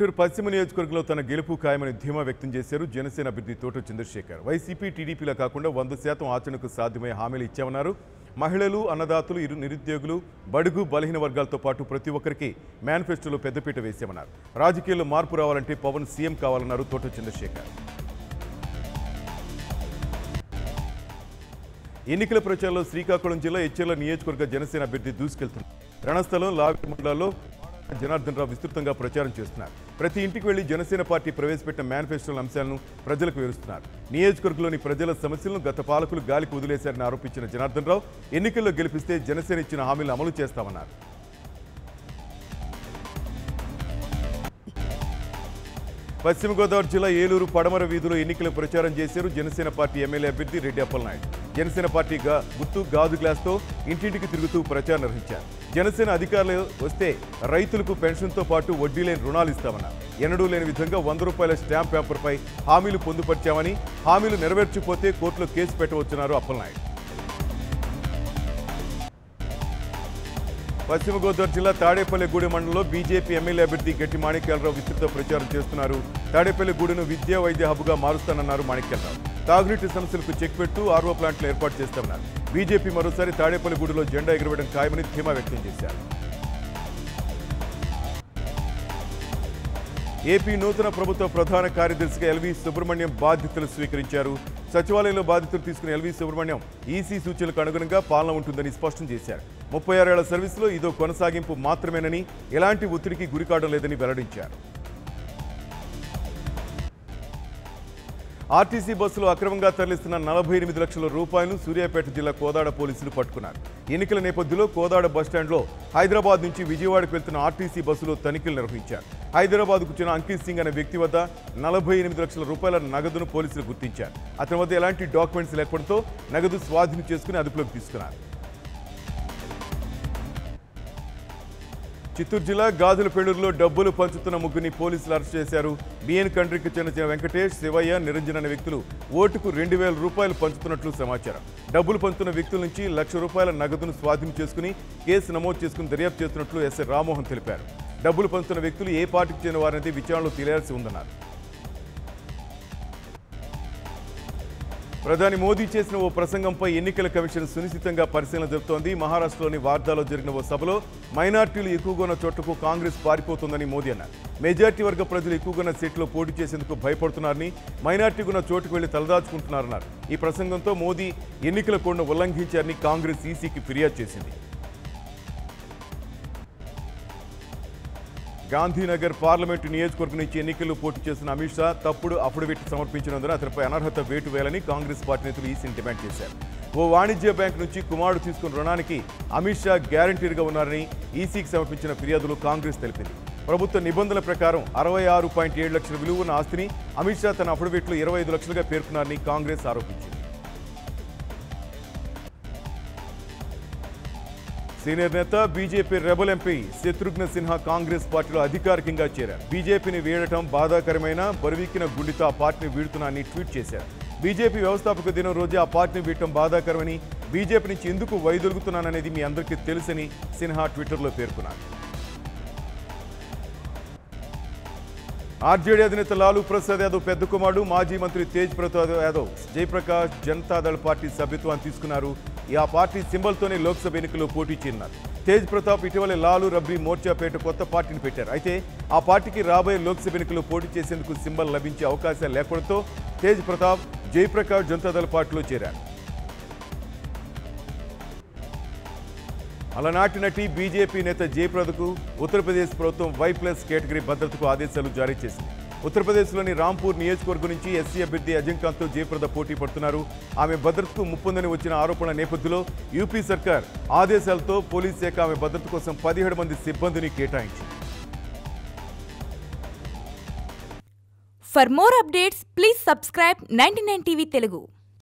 గుంటూరు పశ్చిమ నియోజకవర్గంలో తన గెలుపు ఖాయమని ధీమా వ్యక్తం చేశారు జనసేన అభ్యర్థి తోట చంద్రశేఖర్ వైసీపీ టీడీపీలో కాకుండా వంద శాతం ఆచరణకు సాధ్యమయ్యే హామీలు ఇచ్చామన్నారు మహిళలు అన్నదాతలు ఇరు నిరుద్యోగులు బడుగు బలహీన వర్గాలతో పాటు ప్రతి ఒక్కరికి మేనిఫెస్టోలో పెద్దపీట వేశామన్నారు రాజకీయాల్లో మార్పు రావాలంటే పవన్ సీఎం కావాలన్నారు తోట చంద్రశేఖర్ ఎన్నికల ప్రచారంలో శ్రీకాకుళం జిల్లా ఎచ్చెర్ల నియోజకవర్గ జనసేన అభ్యర్థి దూసుకెళ్తున్నారు రణస్థలం లావి మండలాల్లో జనార్దన్ రావు విస్తృతంగా ప్రచారం చేస్తున్నారు ప్రతి ఇంటికి వెళ్లి జనసేన పార్టీ ప్రవేశపెట్టిన మేనిఫెస్టోల అంశాలను ప్రజలకు వివరిస్తున్నారు నియోజకవర్గంలోని ప్రజల సమస్యలను గత పాలకులు గాలికి వదిలేశారని ఆరోపించిన జనార్దన్ రావు ఎన్నికల్లో గెలిపిస్తే జనసేన ఇచ్చిన హామీలను అమలు చేస్తామన్నారు పశ్చిమ గోదావరి జిల్లా ఏలూరు పడమర వీధిలో ఎన్నికల ప్రచారం చేశారు జనసేన పార్టీ ఎమ్మెల్యే అభ్యర్థి రెడ్డి అప్పలనాయుడు జనసేన పార్టీ గా గుర్తు గాజు గ్లాస్తో ఇంటింటికి తిరుగుతూ ప్రచారం నిర్వహించారు జనసేన అధికారులు వస్తే రైతులకు పెన్షన్తో పాటు వడ్డీ లేని రుణాలు ఇస్తామన్నారు ఎన్నడూ లేని విధంగా వంద రూపాయల స్టాంప్ పేపర్పై హామీలు పొందుపరిచామని హామీలు నెరవేర్చకపోతే కోర్టులో కేసు పెట్టవచ్చున్నారు అప్పలనాయుడు పశ్చిమ గోదావరి జిల్లా తాడేపల్లిగూడెం మండలంలో బీజేపీ ఎమ్మెల్యే అభ్యర్థి గట్టి మాణిక్యాలరావు విస్తృత ప్రచారం చేస్తున్నారు తాడేపల్లిగూడెను విద్యా వైద్య హబ్గా మారుస్తానన్నారు మాణిక్యాలరావు తాగునీటి సమస్యలకు చెక్ పెట్టు ఆర్ఓ ప్లాంట్లు ఏర్పాటు చేస్తామన్నారు బీజేపీ మరోసారి తాడేపల్లిగూడెలో జెండా ఎగురవేయడం ఖాయమని ధీమా వ్యక్తం చేశారు ఏపీ నూతన ప్రభుత్వ ప్రధాన కార్యదర్శిగా ఎల్వి సుబ్రహ్మణ్యం బాధ్యతలు స్వీకరించారు సచివాలయంలో బాధ్యతలు తీసుకున్న ఎల్వి సుబ్రహ్మణ్యం ఈసీ సూచనలకు అనుగుణంగా పాలన ఉంటుందని స్పష్టం చేశారు ముప్పై ఆరేళ్ల సర్వీసులో ఇదో కొనసాగింపు మాత్రమేనని ఎలాంటి ఒత్తిడికి గురికావడం లేదని వెల్లడించారు ఆర్టీసీ బస్సులు అక్రమంగా తరలిస్తున్న నలభై ఎనిమిది లక్షల రూపాయలను సూర్యాపేట జిల్లా కోదాడ పోలీసులు పట్టుకున్నారు ఎన్నికల నేపథ్యంలో కోదాడ బస్టాండ్లో హైదరాబాద్ నుంచి విజయవాడకు వెళ్తున్న ఆర్టీసీ బస్సులో తనిఖీలు నిర్వహించారు హైదరాబాద్కు చెందిన అంకిత్ సింగ్ అనే వ్యక్తి వద్ద నలభై ఎనిమిది లక్షల రూపాయల నగదును పోలీసులు గుర్తించారు అతని వద్ద ఎలాంటి డాక్యుమెంట్స్ లేకపోవడంతో నగదు స్వాధీనం చేసుకుని అదుపులోకి తీసుకున్నారు చిత్తూరు జిల్లా గాజులపేడూరులో డబ్బులు పంచుతున్న ముగ్గురిని పోలీసులు అరెస్ట్ చేశారు బిఎన్ కంట్రీకి చెందిన వెంకటేష్ శివయ్య నిరంజన్ అనే వ్యక్తులు ఓటుకు రెండు వేల రూపాయలు పంచుతున్నట్లు సమాచారం డబ్బులు పంచుతున్న వ్యక్తుల నుంచి లక్ష రూపాయల నగదును స్వాధీనం చేసుకుని కేసు నమోదు చేసుకుని దర్యాప్తు చేస్తున్నట్లు ఎస్ఐ రామ్మోహన్ తెలిపారు డబ్బులు పంచుతున్న వ్యక్తులు ఏ పార్టీకి చెందిన వారనేది విచారణలో తెలియాల్సి ఉందన్నారు ప్రధాని మోదీ చేసిన ఓ ప్రసంగంపై ఎన్నికల కమిషన్ సునిశ్చితంగా పరిశీలన జరుపుతోంది మహారాష్ట్రలోని వార్దాలో జరిగిన ఓ సభలో మైనార్టీలు ఎక్కువగా ఉన్న చోటుకు కాంగ్రెస్ పారిపోతుందని మోదీ అన్నారు మెజార్టీ వర్గ ప్రజలు ఎక్కువగా ఉన్న సీట్లో పోటీ చేసేందుకు భయపడుతున్నారని మైనార్టీ ఉన్న చోటుకు వెళ్లి తలదాచుకుంటున్నారన్నారు ఈ ప్రసంగంతో మోదీ ఎన్నికల కోడ్ను ఉల్లంఘించారని కాంగ్రెస్ ఈసీకి ఫిర్యాదు చేసింది గాంధీనగర్ పార్లమెంటు నియోజకవర్గం నుంచి ఎన్నికల్లో పోటీ చేస్తున్న అమిత్ షా తప్పుడు అఫిడవిట్ సమర్పించినందున అతనిపై అనర్హత వేటు వేయాలని కాంగ్రెస్ పార్టీ నేతలు ఈసీని డిమాండ్ చేశారు ఓ వాణిజ్య బ్యాంక్ నుంచి కుమారుడు తీసుకున్న రుణానికి అమిత్ షా గ్యారంటీగా ఉన్నారని ఈసీకి సమర్పించిన ఫిర్యాదులో కాంగ్రెస్ తెలిపింది ప్రభుత్వ నిబంధనల ప్రకారం అరవై ఆరు పాయింట్ ఏడు లక్షల విలువ ఉన్న ఆస్తిని అమిత్ షా తన అఫిడవిట్లో ఇరవై ఐదు లక్షలుగా పేర్కొన్నారని కాంగ్రెస్ ఆరోపించింది సీనియర్ నేత BJP rebel MP Shatrughan Sinha Congress పార్టీలో అధికారికంగా చేరారు బీజేపీని వీడటం బాధాకరమైన బరువెక్కిన గుండెతో ఆ పార్టీని వీడుతున్నానని ట్వీట్ చేశారు బీజేపీ వ్యవస్థాపక దినం రోజే ఆ పార్టీని వీడటం బాధాకరమని బీజేపీ నుంచి ఎందుకు వైదొలుగుతున్నాననేది మీ అందరికీ తెలుసని సిన్హా ట్విట్టర్లో పేర్కొన్నారు ఆర్జేడీ అధినేత లాలూ ప్రసాద్ యాదవ్ పెద్ద కుమారుడు మాజీ మంత్రి తేజ్ ప్రసాద్ యాదవ్ జయప్రకాష్ జనతాదళ్ పార్టీ సభ్యత్వాన్ని తీసుకున్నారు ఈ ఆ పార్టీ సింబల్తోనే లోక్సభ ఎన్నికల్లో పోటీ చేయనున్నారు తేజ్ ప్రతాప్ ఇటీవల లాలు రబ్రీ మోర్చాపేట కొత్త పార్టీని పెట్టారు అయితే ఆ పార్టీకి రాబోయే లోక్సభ ఎన్నికల్లో పోటీ చేసేందుకు సింబల్ లభించే అవకాశాలు లేకపోవడంతో తేజ్ ప్రతాప్ జయప్రకాష్ జనతాదళ్ పార్టీలో చేరారు అలనాటి నటి బీజేపీ నేత జయప్రదకు ఉత్తరప్రదేశ్ ప్రభుత్వం వై ప్లస్ కేటగిరీ భద్రతకు ఆదేశాలు జారీ చేసింది ఉత్తరప్రదేశ్లోని రాంపూర్ నియోజకవర్గం నుంచి ఎస్సీ అభ్యర్థి అజంకాంత్తో జయప్రద పోటీ పడుతున్నారు ఆమె భద్రతకు ముప్పుందని వచ్చిన ఆరోపణల నేపథ్యంలో యూపీ సర్కార్ ఆదేశాలతో పోలీస్ శాఖ ఆమె భద్రత కోసం పదిహేడు మంది సిబ్బందిని కేటాయించింది For more updates, please subscribe 99 TV Telugu.